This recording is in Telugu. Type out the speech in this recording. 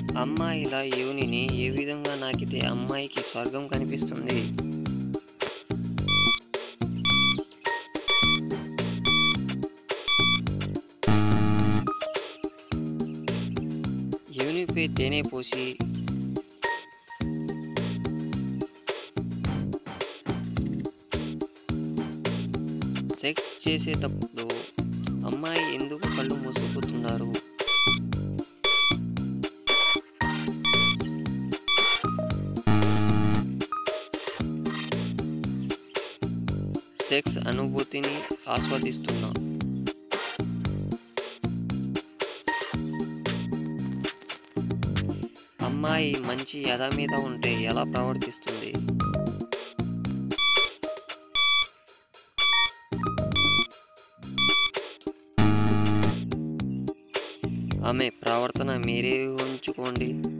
అమ్మాయిల యోనిని ఏ విధంగా నాకితే అమ్మాయికి స్వర్గం కనిపిస్తుంది యోనిపై తేనె పోసి సెక్స్ చేసేటప్పుడు అమ్మాయి ఎందుకు కళ్ళు మూసుకుతున్నారు సెక్స్ అనుభూతిని ఆస్వాదిస్తున్నా అమ్మాయి మంచి యథ మీద ఉంటే ఎలా ప్రవర్తిస్తుంది ఆమె ప్రవర్తన మీరే ఉంచుకోండి